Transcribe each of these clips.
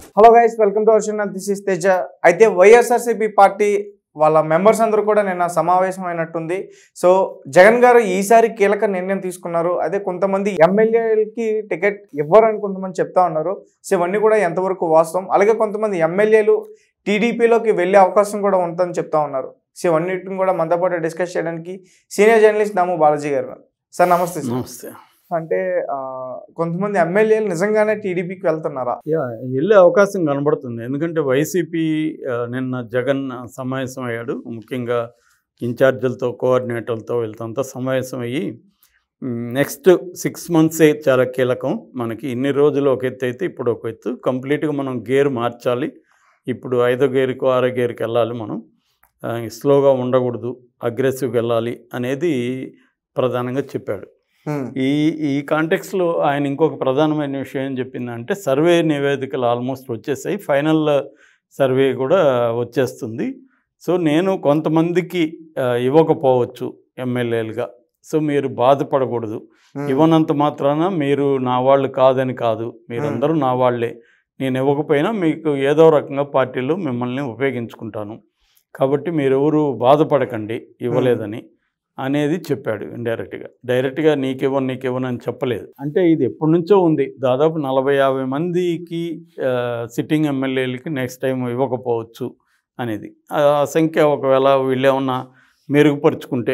Hello guys welcome to అర్షన్ this is Teja అయితే YSRCP party వాళ్ళ మెంబర్స్ అందరూ కూడా నిన్న సమావేశం అయినట్టుంది సో జగన్ గారు ఈసారి కీలక నిర్ణయం తీసుకున్నారు అదే కొంతమంది ఎమ్మెల్యేలకి టికెట్ ఇవ్వరని కొంతమంది చెప్తా ఉన్నారు సో ఇవన్నీ కూడా ఎంతవరకు వాస్తవం అలాగే కొంతమంది ఎమ్మెల్యేలు టీడీపీలోకి వెళ్ళే అవకాశం కూడా ఉంటుందని చెప్తా ఉన్నారు సో ఇవన్నిటిని కూడా మనతో పాటు డిస్కస్ చేయడానికి సీనియర్ జర్నలిస్ట్ నాము బాలాజీ గారు సార్ నమస్తే సార్ నమస్తే అంటే ఆ, కొంతమంది ఎమ్మెల్యేలు నిజంగానే టీడీపీకి వెళ్తున్నారా యా వెళ్ళే అవకాశం కనబడుతుంది ఎందుకంటే వైసీపీ ఆ, నిన్న జగన్ సమావేశం అయ్యాడు ముఖ్యంగా ఇన్ఛార్జీలతో కోఆర్డినేటర్లతో వీళ్ళతో సమావేశం అయ్యి నెక్స్ట్ సిక్స్ మంత్సే చాలా కీలకం మనకి ఇన్ని రోజులు ఒక ఎత్తు అయితే ఇప్పుడు ఒక ఎత్తు కంప్లీట్గా మనం గేర్ మార్చాలి ఇప్పుడు ఐదో గేరుకు ఆరో గేరుకి వెళ్ళాలి మనం ఆ, స్లోగా ఉండకూడదు అగ్రెసివ్గా వెళ్ళాలి అనేది ప్రధానంగా చెప్పాడు ఈ ఈ కాంటెక్స్లో ఆయన ఇంకొక ప్రధానమైన విషయం ఏం చెప్పిందంటే సర్వే నివేదికలు ఆల్మోస్ట్ వచ్చేసాయి ఫైనల్ సర్వే కూడా వచ్చేస్తుంది సో నేను కొంతమందికి ఆ, ఇవ్వకపోవచ్చు ఎమ్మెల్యేలుగా సో మీరు బాధపడకూడదు ఇవ్వనంత మాత్రాన మీరు నా వాళ్ళు కాదని కాదు మీరందరూ నా వాళ్ళే నేను ఇవ్వకపోయినా మీకు ఏదో రకంగా పార్టీలో మిమ్మల్ని ఉపయోగించుకుంటాను కాబట్టి మీరెవరు బాధపడకండి ఇవ్వలేదని అనేది చెప్పాడు ఇండైరెక్ట్గా డైరెక్ట్గా నీకివ్వను నీకివ్వను అని చెప్పలేదు అంటే ఇది ఎప్పటి నుంచో ఉంది దాదాపు నలభై యాభై మందికి సిట్టింగ్ ఎమ్మెల్యేలకి నెక్స్ట్ టైం ఇవ్వకపోవచ్చు అనేది ఆ సంఖ్య ఒకవేళ వీళ్ళేమన్నా మెరుగుపరుచుకుంటే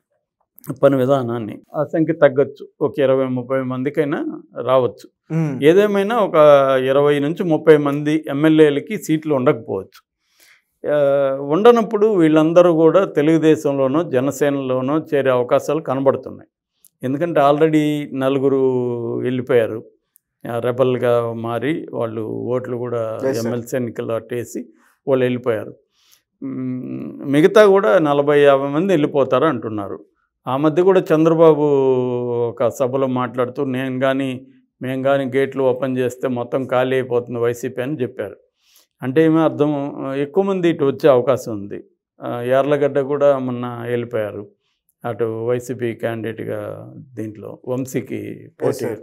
పని విధానాన్ని ఆ సంఖ్య తగ్గొచ్చు ఒక ఇరవై ముప్పై మందికైనా రావచ్చు ఏదేమైనా ఒక ఇరవై నుంచి ముప్పై మంది ఎమ్మెల్యేలకి సీట్లు ఉండకపోవచ్చు ఆ, ఉండనప్పుడు వీళ్ళందరూ కూడా తెలుగుదేశంలోనో జనసేనలోనో చేరే అవకాశాలు కనబడుతున్నాయి ఎందుకంటే ఆల్రెడీ నలుగురు వెళ్ళిపోయారు ఆ, రెబల్గా మారి వాళ్ళు ఓట్లు కూడా Yes, sir. ఎమ్మెల్సీ ఎన్నికల్లో అట్టేసి వాళ్ళు వెళ్ళిపోయారు మ్, మిగతా కూడా నలభై యాభై మంది వెళ్ళిపోతారు అంటున్నారు ఆ మధ్య కూడా చంద్రబాబు ఒక సభలో మాట్లాడుతూ నేను కానీ మేము కానీ గేట్లు ఓపెన్ చేస్తే మొత్తం ఖాళీ అయిపోతుంది వైసీపీ అని చెప్పారు అంటే ఏమీ అర్థం ఎక్కువ మంది ఇటు వచ్చే అవకాశం ఉంది ఆ, యార్లగడ్డ కూడా మొన్న వెళ్ళిపోయారు అటు వైసీపీ క్యాండిడేట్గా దీంట్లో వంశీకి పోటీ sir.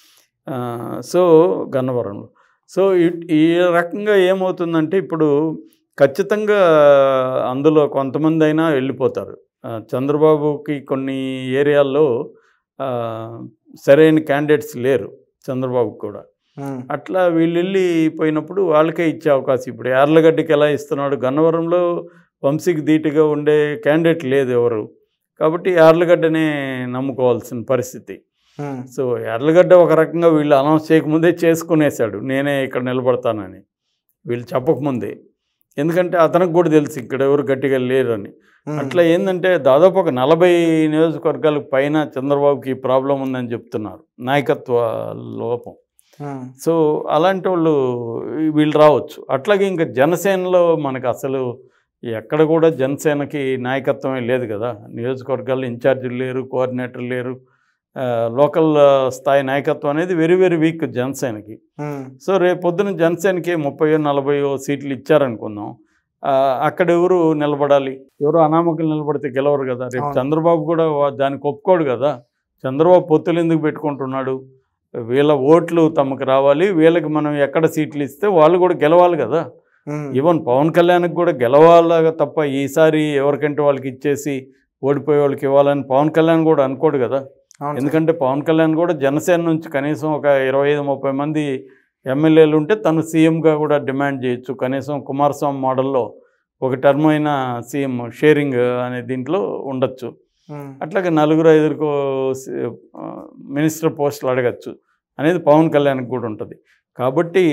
ఆ, సో గన్నవరంలో సో ఇ- ఈ రకంగా ఏమవుతుందంటే ఇప్పుడు ఖచ్చితంగా అందులో కొంతమంది అయినా వెళ్ళిపోతారు ఆ, చంద్రబాబుకి కొన్ని ఏరియాల్లో ఆ, సరైన క్యాండిడేట్స్ లేరు చంద్రబాబుకి కూడా అట్లా వీళ్ళు వెళ్ళిపోయినప్పుడు వాళ్ళకే ఇచ్చే అవకాశం ఇప్పుడు యార్లగడ్డకి ఎలా ఇస్తున్నాడు గన్నవరంలో వంశీకి ధీటుగా ఉండే క్యాండిడేట్ లేదు ఎవరు కాబట్టి యార్లగడ్డనే నమ్ముకోవాల్సిన పరిస్థితి సో యార్లగడ్డ ఒక రకంగా వీళ్ళు అనౌన్స్ చేయకముందే చేసుకునేశాడు నేనే ఇక్కడ నిలబడతానని వీళ్ళు చెప్పకముందే ఎందుకంటే అతనికి కూడా తెలుసు ఇక్కడ ఎవరు గట్టిగా లేరని అట్లా ఏంటంటే దాదాపు ఒక నలభై నియోజకవర్గాలకు పైన చంద్రబాబుకి ఈ ప్రాబ్లం ఉందని చెప్తున్నారు నాయకత్వ లోపం సో అలాంటి వాళ్ళు వీళ్ళు రావచ్చు అట్లాగే ఇంకా జనసేనలో మనకు అసలు ఎక్కడ కూడా జనసేనకి నాయకత్వమే లేదు కదా నియోజకవర్గాల్లో ఇన్ఛార్జీలు లేరు కోఆర్డినేటర్ లేరు ఆ, లోకల్ స్థాయి నాయకత్వం అనేది వెరీ వెరీ వీక్ జనసేనకి సో రేపు పొద్దున జనసేనకి ముప్పై నలభై సీట్లు ఇచ్చారనుకుందాం ఆ, అక్కడ ఎవరు నిలబడాలి ఎవరు అనామకులు నిలబడితే గెలవరు కదా రేపు అవును. చంద్రబాబు కూడా వా- దానికి ఒప్పుకోడు కదా చంద్రబాబు పొత్తులు ఎందుకు పెట్టుకుంటున్నాడు వీళ్ళ ఓట్లు తమకు రావాలి వీళ్ళకి మనం ఎక్కడ సీట్లు ఇస్తే వాళ్ళు కూడా గెలవాలి కదా ఈవెన్ పవన్ కళ్యాణ్కి కూడా గెలవాలగా తప్ప ఈసారి ఎవరికంటే వాళ్ళకి ఇచ్చేసి ఓడిపోయే వాళ్ళకి ఇవ్వాలని పవన్ కళ్యాణ్ కూడా అనుకోడు కదా ఎందుకంటే పవన్ కళ్యాణ్ కూడా జనసేన నుంచి కనీసం ఒక ఇరవై ఐదు ముప్పై మంది ఎమ్మెల్యేలు ఉంటే తను సీఎంగా కూడా డిమాండ్ చేయొచ్చు కనీసం కుమారస్వామి మోడల్లో ఒక టర్మ్ అయిన సీఎం షేరింగ్ అనే దీంట్లో ఉండొచ్చు అట్లాగే నలుగురు ఐదుగురు మినిస్టర్ పోస్టులు అడగచ్చు అనేది పవన్ కళ్యాణ్కి కూడా ఉంటుంది కాబట్టి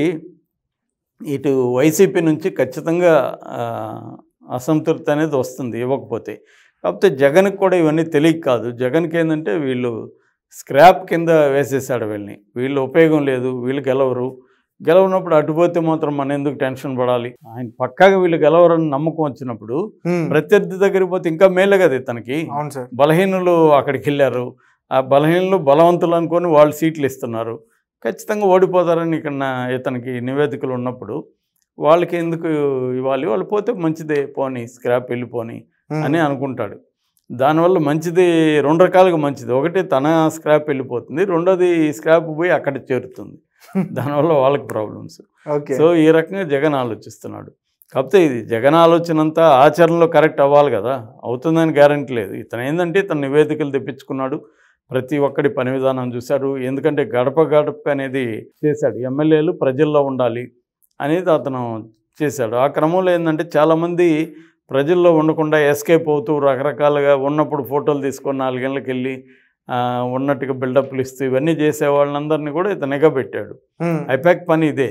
ఇటు వైసీపీ నుంచి ఖచ్చితంగా ఆ, అసంతృప్తి అనేది వస్తుంది ఇవ్వకపోతే కాకపోతే జగన్కి కూడా ఇవన్నీ తెలియక కాదు జగన్కి ఏంటంటే వీళ్ళు స్క్రాప్ కింద వేసేసాడు వీళ్ళని వీళ్ళు ఉపయోగం లేదు వీళ్ళు గెలవరు గెలవనప్పుడు అటుపోతే మాత్రం మన ఎందుకు టెన్షన్ పడాలి ఆయన పక్కాగా వీళ్ళు గెలవరని నమ్మకం వచ్చినప్పుడు ప్రత్యర్థి దగ్గరికి పోతే ఇంకా మేలే కదా ఇతనికి అవును సార్ బలహీనులు అక్కడికి వెళ్ళారు ఆ బలహీనులు బలవంతులు అనుకొని వాళ్ళు సీట్లు ఇస్తున్నారు ఖచ్చితంగా ఓడిపోతారని ఇక్కడ నా- ఇతనికి నివేదికలు ఉన్నప్పుడు వాళ్ళకి ఎందుకు ఇవ్వాలి వాళ్ళు పోతే మంచిదే పోనీ స్క్రాప్ వెళ్ళిపోని అని అనుకుంటాడు దానివల్ల మంచిది రెండు రకాలుగా మంచిది ఒకటి తన స్క్రాప్ వెళ్ళిపోతుంది రెండోది స్క్రాప్ పోయి అక్కడ చేరుతుంది దానివల్ల వాళ్ళకి ప్రాబ్లమ్స్ ఓకే సో ఈ రకంగా జగన్ ఆలోచిస్తున్నాడు కాకపోతే ఇది జగన్ ఆలోచన అంతా ఆచరణలో కరెక్ట్ అవ్వాలి కదా అవుతుందని గ్యారంటీ లేదు ఇతను ఏంటంటే ఇతను నివేదికలు తెప్పించుకున్నాడు ప్రతి ఒక్కడి పని విధానం చూశాడు ఎందుకంటే గడప గడప అనేది చేశాడు ఎమ్మెల్యేలు ప్రజల్లో ఉండాలి అనేది అతను చేశాడు ఆ క్రమంలో ఏంటంటే చాలామంది ప్రజల్లో ఉండకుండా ఎస్కేప్ అవుతూ రకరకాలుగా ఉన్నప్పుడు ఫోటోలు తీసుకొని నాలుగేళ్ళకి వెళ్ళి ఆ, ఉన్నట్టుగా బిల్డప్లు ఇస్తూ ఇవన్నీ చేసే వాళ్ళందరినీ కూడా ఇతను నిఘబెట్టాడు ఉమ్, ఐపాక్ పని ఇదే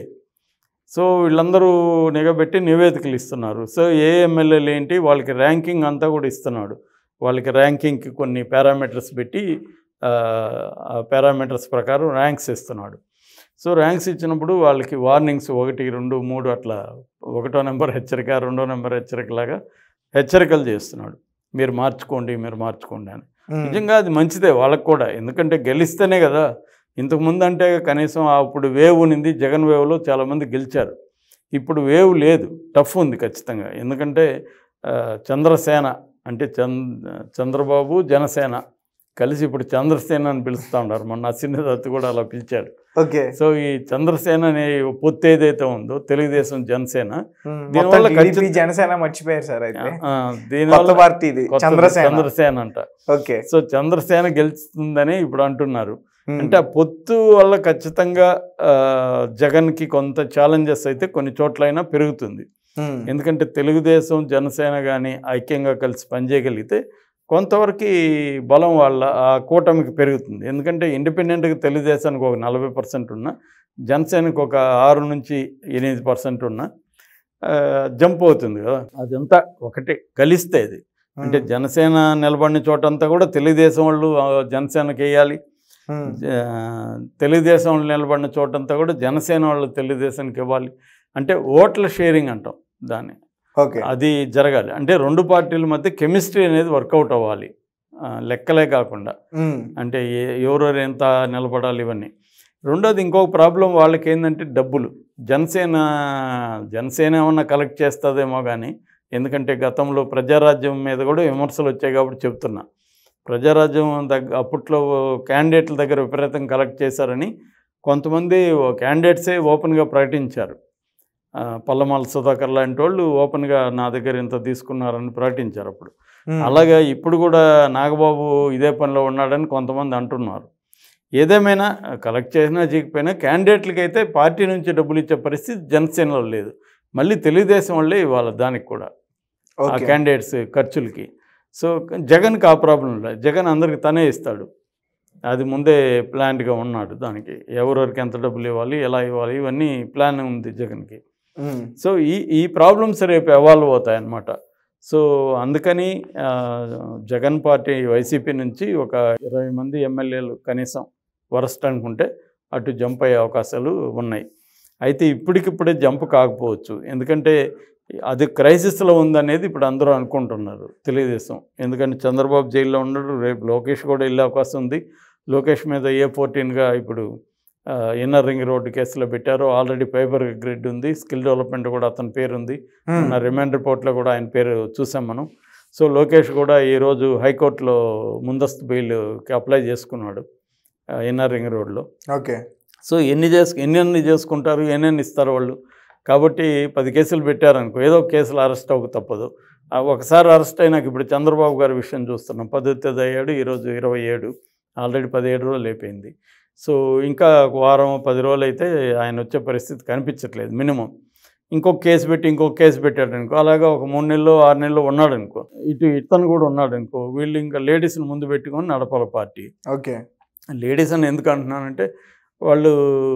సో వీళ్ళందరూ నిఘబెట్టి నివేదికలు ఇస్తున్నారు సో ఏ ఎమ్మెల్యేలు ఏంటి వాళ్ళకి ర్యాంకింగ్ అంతా కూడా ఇస్తున్నాడు వాళ్ళకి ర్యాంకింగ్కి కొన్ని పారామీటర్స్ పెట్టి ఆ పారామీటర్స్ ప్రకారం ర్యాంక్స్ ఇస్తున్నాడు సో ర్యాంక్స్ ఇచ్చినప్పుడు వాళ్ళకి వార్నింగ్స్ ఒకటి రెండు మూడు అట్లా ఒకటో నెంబర్ హెచ్చరిక రెండో నెంబర్ హెచ్చరికలాగా హెచ్చరికలు చేస్తున్నాడు మీరు మార్చుకోండి మీరు మార్చుకోండి అని ఉమ్, నిజంగా అది మంచిదే వాళ్ళకు కూడా ఎందుకంటే గెలిస్తేనే కదా ఇంతకుముందు అంటే కనీసం అప్పుడు వేవ్ ఉన్నింది జగన్ వేవ్లో చాలామంది గెలిచారు ఇప్పుడు వేవ్ లేదు టఫ్ ఉంది ఖచ్చితంగా ఎందుకంటే ఆ, చంద్రసేన అంటే చంద్ చంద్రబాబు జనసేన కలిసి ఇప్పుడు చంద్రసేన అని పిలుస్తూ ఉన్నారు మొన్న అశ్విని కూడా అలా పిలిచాడు ఓకే సో ఈ చంద్రసేన అనే పొత్తు ఏదైతే ఉందో తెలుగుదేశం జనసేన ఉమ్, దీనివల్ల మొత్తం TDP ఖచ్చిత- జనసేన మర్చిపోయారు సార్ అయితే ఆ, కొత్త దీనివల్ల పార్టీ ఇది కొత్తది చంద్రసేన చంద్రసేన అంట ఓకే సో చంద్రసేన గెలుస్తుందని ఇప్పుడు అంటున్నారు ఉమ్, అంటే ఆ పొత్తు వల్ల ఖచ్చితంగా ఆ, జగన్కి కొంత ఛాలెంజెస్ అయితే కొన్ని చోట్లైనా పెరుగుతుంది ఉమ్, ఎందుకంటే తెలుగుదేశం జనసేన కానీ ఐక్యంగా కలిసి పనిచేయగలిగితే కొంతవరకు బలం వాళ్ళ ఆ కూటమికి పెరుగుతుంది ఎందుకంటే ఇండిపెండెంట్గా తెలుగుదేశానికి ఒక నలభై పర్సెంట్ ఉన్న జనసేనకు ఒక ఆరు నుంచి ఎనిమిది పర్సెంట్ ఉన్న ఆ, జంప్ అవుతుంది కదా అదంతా ఒకటే కలిస్తే అది అంటే ఉమ్, జనసేన నిలబడిన చోటంతా కూడా తెలుగుదేశం వాళ్ళు ఆ, జనసేనకి వేయాలి ఉమ్, జ- తెలుగుదేశం వాళ్ళు నిలబడిన చోటంతా కూడా జనసేన వాళ్ళు తెలుగుదేశానికి ఇవ్వాలి అంటే ఓట్ల షేరింగ్ అంటాం దాన్ని ఓకే అది జరగాలి అంటే రెండు పార్టీల మధ్య కెమిస్ట్రీ అనేది వర్కౌట్ అవ్వాలి ఆ, లెక్కలే కాకుండా ఉమ్, అంటే ఏ- ఎవరెవరు ఎంత నిలబడాలి ఇవన్నీ రెండోది ఇంకొక ప్రాబ్లం వాళ్ళకి ఏంటంటే డబ్బులు జనసేన జనసేన ఏమన్నా కలెక్ట్ చేస్తుందేమో కానీ ఎందుకంటే గతంలో ప్రజారాజ్యం మీద కూడా విమర్శలు వచ్చాయి కాబట్టి చెప్తున్నా ప్రజారాజ్యం దగ్గర అప్పట్లో క్యాండిడేట్ల దగ్గర విపరీతం కలెక్ట్ చేశారని కొంతమంది క్యాండిడేట్సే ఓపెన్గా ప్రకటించారు ఆ, పల్లమాల సుధాకర్ లాంటి వాళ్ళు ఓపెన్గా నా దగ్గర ఇంత తీసుకున్నారని ప్రకటించారు అప్పుడు ఉమ్, అలాగే ఇప్పుడు కూడా నాగబాబు ఇదే పనిలో ఉన్నాడని కొంతమంది అంటున్నారు ఏదేమైనా కలెక్ట్ చేసినా చేయకపోయినా క్యాండిడేట్లకి అయితే పార్టీ నుంచి డబ్బులు ఇచ్చే పరిస్థితి జనసేనలో లేదు మళ్ళీ తెలుగుదేశం వాళ్ళే ఇవ్వాలి దానికి కూడా ఆ ఓకే క్యాండిడేట్స్ ఖర్చులకి సో జగన్కి ఆ ప్రాబ్లం లేదు జగన్ అందరికి తనే ఇస్తాడు అది ముందే ప్లాన్డ్గా ఉన్నాడు దానికి ఎవరెవరికి ఎంత డబ్బులు ఇవ్వాలి ఎలా ఇవ్వాలి ఇవన్నీ ప్లాన్ ఉంది జగన్కి ఉమ్, సో ఈ ఈ ప్రాబ్లమ్స్ రేపు ఎవాల్వ్ అవుతాయి అన్నమాట సో అందుకని ఆ, జగన్ పార్టీ వైసీపీ నుంచి ఒక ఇరవై మంది ఎమ్మెల్యేలు కనీసం వరస్ట్ అనుకుంటే అటు జంప్ అయ్యే అవకాశాలు ఉన్నాయి అయితే ఇప్పటికిప్పుడే జంప్ కాకపోవచ్చు ఎందుకంటే అది క్రైసిస్లో ఉందనేది ఇప్పుడు అందరూ అనుకుంటున్నారు తెలుగుదేశం ఎందుకంటే చంద్రబాబు జైల్లో ఉన్నాడు రేపు లోకేష్ కూడా వెళ్ళే అవకాశం ఉంది లోకేష్ మీద ఏ ఫోర్టీన్గా ఇప్పుడు ఆ, ఇన్నర్ రింగ్ రోడ్డు కేసులో పెట్టారు ఆల్రెడీ ఫైబర్ గ్రిడ్ ఉంది స్కిల్ డెవలప్మెంట్ కూడా అతని పేరు ఉంది ఉమ్, నా రిమైండ్ రిపోర్ట్లో కూడా ఆయన పేరు చూసాం మనం సో లోకేష్ కూడా ఈరోజు హైకోర్టులో ముందస్తు బెయిల్కి అప్లై చేసుకున్నాడు ఆ, ఇన్నర్ రింగ్ రోడ్లో ఓకే సో ఎన్ని చేసు ఎన్ని చేసుకుంటారు ఎన్నెన్ని ఇస్తారు వాళ్ళు కాబట్టి పది కేసులు పెట్టారనుకో ఏదో ఒక కేసులు అరెస్ట్ అవ్వక తప్పదు ఆ ఒకసారి అరెస్ట్ అయినాక ఇప్పుడు చంద్రబాబు గారి విషయం చూస్తున్నాం పద్ధతి అయ్యాడు ఈరోజు ఇరవై ఏడు ఆల్రెడీ పదిహేడు రోజులు అయిపోయింది సో ఇంకా ఒక వారం పది రోజులు అయితే ఆయన వచ్చే పరిస్థితి కనిపించట్లేదు మినిమం ఇంకొక కేసు పెట్టి ఇంకొక కేసు పెట్టాడు అనుకో అలాగా ఒక మూడు నెలలు ఆరు నెలలు ఉన్నాడు అనుకో ఇటు ఇతను కూడా ఉన్నాడు అనుకో వీళ్ళు ఇంకా లేడీస్ని ముందు పెట్టుకొని నడపాల పార్టీ ఓకే లేడీస్ అని ఎందుకు అంటున్నానంటే వాళ్ళు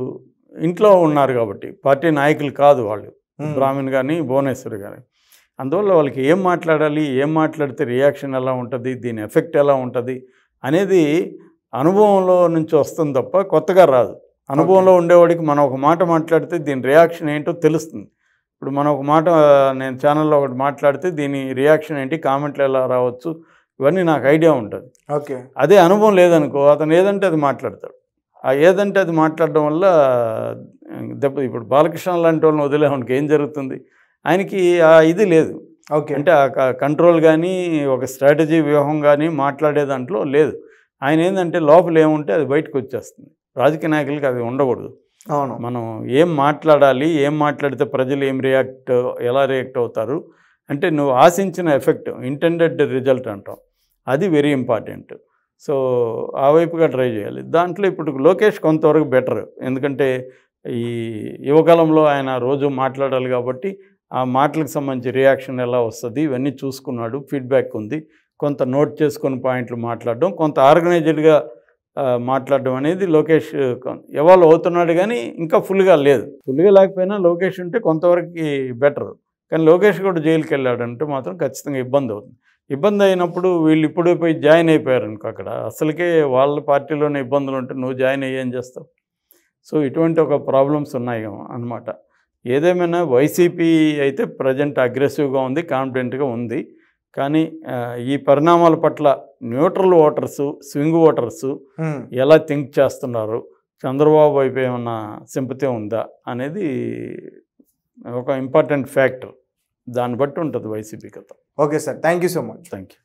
ఇంట్లో ఉన్నారు కాబట్టి పార్టీ నాయకులు కాదు వాళ్ళు ఉమ్, బ్రాహ్మణ్ కానీ భువనేశ్వర్ కానీ అందువల్ల వాళ్ళకి ఏం మాట్లాడాలి ఏం మాట్లాడితే రియాక్షన్ ఎలా ఉంటుంది దీని ఎఫెక్ట్ ఎలా ఉంటుంది అనేది అనుభవంలో నుంచి వస్తుంది తప్ప కొత్తగా రాదు అనుభవంలో ఉండేవాడికి మనం ఒక మాట మాట్లాడితే దీని రియాక్షన్ ఏంటో తెలుస్తుంది ఇప్పుడు మనం ఒక మాట నేను ఛానల్లో ఒకటి మాట్లాడితే దీని రియాక్షన్ ఏంటి కామెంట్లు ఎలా రావచ్చు ఇవన్నీ నాకు ఐడియా ఉంటుంది ఓకే అదే అనుభవం లేదనుకో అతను ఏదంటే అది మాట్లాడతాడు ఆ ఏదంటే అది మాట్లాడడం వల్ల దెబ్బ ఇప్పుడు బాలకృష్ణ లాంటి వాళ్ళని వదిలేవానికి ఏం జరుగుతుంది ఆయనకి ఆ ఇది లేదు ఓకే అంటే ఆ కంట్రోల్ కానీ ఒక స్ట్రాటజీ వ్యూహం కానీ మాట్లాడే దాంట్లో లేదు ఆయన ఏంటంటే లోపల ఏముంటే అది బయటకు వచ్చేస్తుంది రాజకీయ నాయకులకి అది ఉండకూడదు అవును మనం ఏం మాట్లాడాలి ఏం మాట్లాడితే ప్రజలు ఏం రియాక్ట్ ఎలా రియాక్ట్ అవుతారు అంటే నువ్వు ఆశించిన ఎఫెక్ట్ ఇంటెండెడ్ రిజల్ట్ అంటాం అది వెరీ ఇంపార్టెంట్ సో ఆ వైపుగా ట్రై చేయాలి దాంట్లో ఇప్పుడు లోకేష్ కొంతవరకు బెటర్ ఎందుకంటే ఈ యువకాలంలో ఆయన రోజు మాట్లాడాలి కాబట్టి ఆ మాటలకు సంబంధించి రియాక్షన్ ఎలా వస్తుంది ఇవన్నీ చూసుకున్నాడు ఫీడ్బ్యాక్ ఉంది కొంత నోట్ చేసుకొని పాయింట్లు మాట్లాడడం కొంత ఆర్గనైజ్డ్గా మాట్లాడడం అనేది లోకేష్ ఎవాల్వ్ అవుతున్నాడు కానీ ఇంకా ఫుల్గా లేదు ఫుల్గా లేకపోయినా లోకేష్ ఉంటే కొంతవరకు బెటర్ కానీ లోకేష్ కూడా జైలుకి వెళ్ళాడంటే మాత్రం ఖచ్చితంగా ఇబ్బంది అవుతుంది ఇబ్బంది అయినప్పుడు వీళ్ళు ఇప్పుడే పోయి జాయిన్ అయిపోయారు అనుకో అక్కడ అసలుకే వాళ్ళ పార్టీలోనే ఇబ్బందులు ఉంటే నువ్వు జాయిన్ అయ్యి ఏం చేస్తావు సో ఇటువంటి ఒక ప్రాబ్లమ్స్ ఉన్నాయి అన్నమాట ఏదేమైనా వైసీపీ అయితే ప్రజెంట్ అగ్రెసివ్గా ఉంది కాన్ఫిడెంట్గా ఉంది కానీ ఆ, ఈ పరిణామాల పట్ల neutral voters swing voters um. ఎలా థింక్ చేస్తున్నారు చంద్రబాబు వైపు ఏమన్నా సింపతి ఉందా అనేది ఒక ఇంపార్టెంట్ ఫ్యాక్టర్ దాన్ని బట్టి ఉంటుంది వైసీపీ కథ okay sir thank you so much thank you